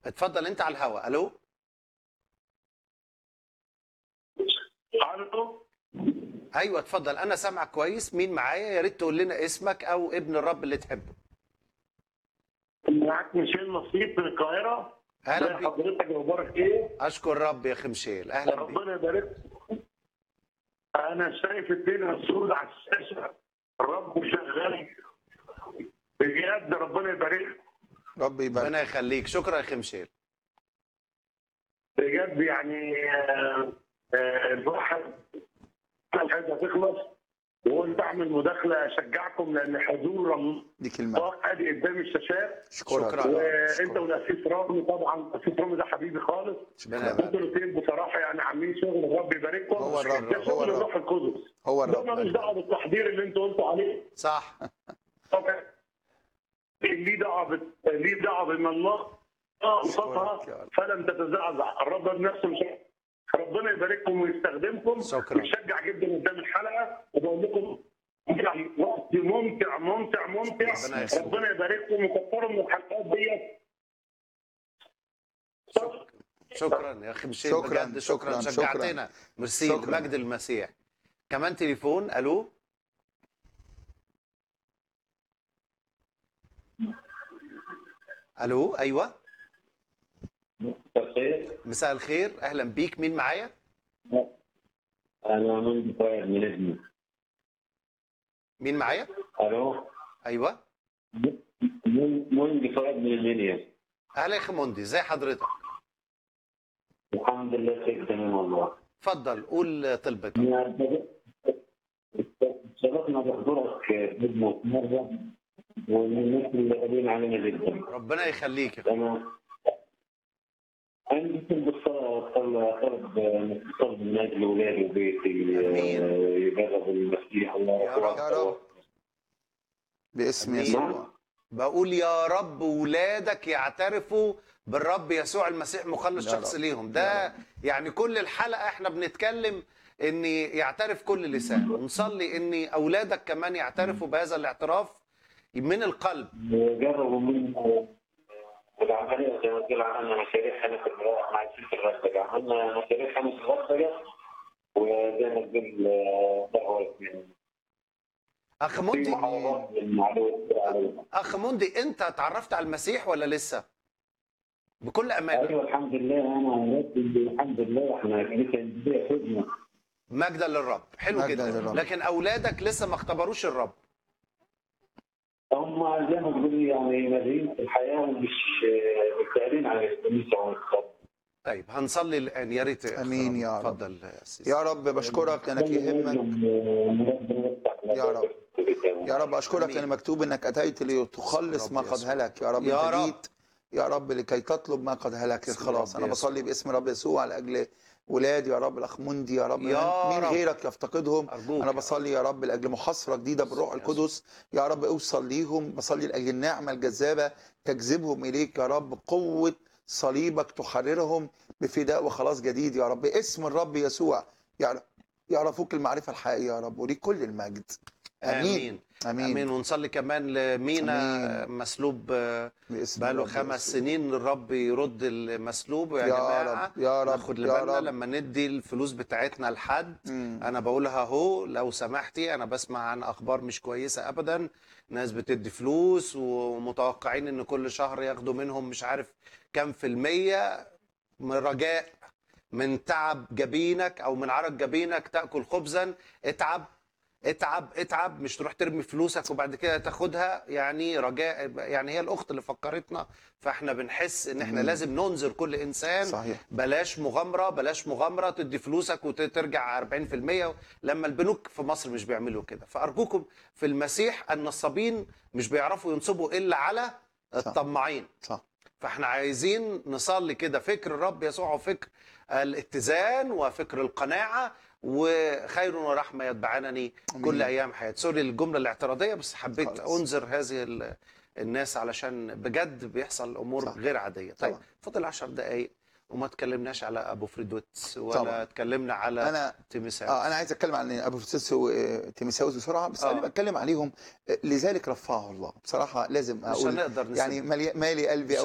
اتفضل انت على الهواء الو الو ايوه اتفضل انا سامعك كويس مين معايا يا ريت تقول لنا اسمك او ابن الرب اللي تحبه معاك ميشيل نصيب من القاهره اهلا ازي بيك حضرتك اخبارك ايه؟ اشكر رب يا خمشيل اهلا بيك ربنا يبارك انا شايف الدنيا السود على الشاشه الرب شغال بجد ربنا يبارك رب يبارك ربنا يخليك شكرا يا خمشيل بجد يعني آه، آه، الواحد الحاجه تخلص وقلت اعمل مداخله اشجعكم لان حضور الله دي كلمه ادي قدام الشاشات اشكرك شكرا. وانت شكرا. والاسيس رامي طبعا الاسيس رامي ده حبيبي خالص ربنا شكرا يبارك. انتوا الاثنين بصراحه يعني عاملين شغل الرب يبارككم هو الرب، ده هو شغل الرب. الروح القدس هو ده الرب ملوش دعوه بالتحضير اللي انتوا قلتوا عليه صح طبعا ليه دعوه بال- ليه دعوه بان الله اه أشكرك يا قصدها رب. فلم تتزعزع الرب بنفسه مش ربنا يبارككم ويستخدمكم شكرا. بشجع جدا قدام الحلقه وبقول لكم يعني وقت ممتع ممتع ممتع ربنا يسلمك. ربنا يبارككم وكثروا من الحلقات ديت شكرا يا خمشيل شكراً، بجد شكرا شكراً، شجعتنا ميرسي شكراً. مجد المسيح كمان تليفون الو الو ايوه بخير مساء الخير اهلا بيك مين معايا انا من فاير من ابني مين معايا الو ايوه من من فاير من المنيا اهلا يا خموندي ازي حضرتك الحمد لله خير تمام والله اتفضل قول طلبتك شرفنا بحضورك خدمة مرة ومن الناس اللي غاليين علينا جدا ربنا يخليك يا انا عندي كل بالصلاة طلب انك تصلي من اجل اولادي وبيتي آمين. آه، يجربوا المسيح الله يا رب. يا رب. باسم أمين. يسوع بقول يا رب ولادك يعترفوا بالرب يسوع المسيح مخلص يا شخص رب. ليهم يا ده يعني كل الحلقة احنا بنتكلم ان يعترف كل لسان ونصلي ان اولادك كمان يعترفوا بهذا الاعتراف من القلب جربوا من والعملية زي ما تقول عملنا مشاريع هنا في الغ- مع الشيخ الغردقة عملنا مشاريع هنا في الغردقة وزي ما تقول آه، دعوة من اخ في مندي محاضرات من معلومات عليها. اخ مندي انت اتعرفت على المسيح ولا لسه بكل امانه ايوه الحمد لله انا مرتب الحمد لله احنا لسه بنبيع خدمه مجدا للرب حلو مجداً جدا للرب. لكن اولادك لسه ما اختبروش الرب هم زي ما تقول يعني مادين في الحياه ومش آه، مستاهلين على الكنيسه والصبر طيب هنصلي الان يا ريت يا أخ آمين رب. يا رب. اتفضل يا سيدي يا رب بشكرك لانك يهمك يا رب. يا رب اشكرك آمين. لان مكتوب انك اتيت لتخلص رب ما قد يسوع. هلك يا رب يا انت رب. جيت يا رب لكي تطلب ما قد هلك باسم للخلاص رب انا يسوع. بصلي باسم رب يسوع لاجل ولادي يا رب الاخ مندي يا رب يا مين رب. غيرك يفتقدهم ارجوك انا يا بصلي يا رب لاجل محاصره جديده بالروح يسوع. القدس يا رب اوصل ليهم بصلي لاجل النعمه الجذابه تجذبهم اليك يا رب قوه صليبك تحررهم بفداء وخلاص جديد يا رب اسم الرب يسوع يعرف- يعرفوك المعرفه الحقيقيه يا رب وليك كل المجد امين امين امين, امين ونصلي كمان لمينا مسلوب آه، باسم بقاله الرب خمس يسوع. سنين الرب يرد المسلوب يا, يا جماعه رب يا رب ناخد يا لبالنا رب لما ندي الفلوس بتاعتنا لحد مم. انا بقولها اهو لو سمحتي انا بسمع عن اخبار مش كويسه ابدا ناس بتدي فلوس ومتوقعين ان كل شهر ياخدوا منهم مش عارف كام في المية من رجاء من تعب جبينك او من عرق جبينك تاكل خبزا اتعب اتعب اتعب مش تروح ترمي فلوسك وبعد كده تاخدها يعني رجاء يعني هي الاخت اللي فكرتنا فاحنا بنحس ان احنا مم. لازم ننذر كل انسان صحيح بلاش مغامره بلاش مغامره تدي فلوسك وترجع 40% لما البنوك في مصر مش بيعملوا كده فارجوكم في المسيح النصابين مش بيعرفوا ينصبوا الا على الطماعين صح فاحنا عايزين نصلي كده فكر الرب يسوع وفكر الاتزان وفكر القناعه وخير ورحمه يتبعانني أمين. كل ايام حياتي سوري الجمله الاعتراضيه بس حبيت خلاص. انذر هذه ال- الناس علشان بجد بيحصل امور صح. غير عاديه طيب طبعا. فاضل 10 دقائق وما تكلمناش على ابو فريدوتس ولا طبعا. اتكلمنا على انا تيمساوس اه انا عايز اتكلم عن ابو فرسيس وتيميساوس بسرعه بس آه. قبل ما اتكلم عليهم آه، لذلك رفعه الله بصراحه لازم مش اقول هنقدر نسيب يعني مالي, مالي قلبي مش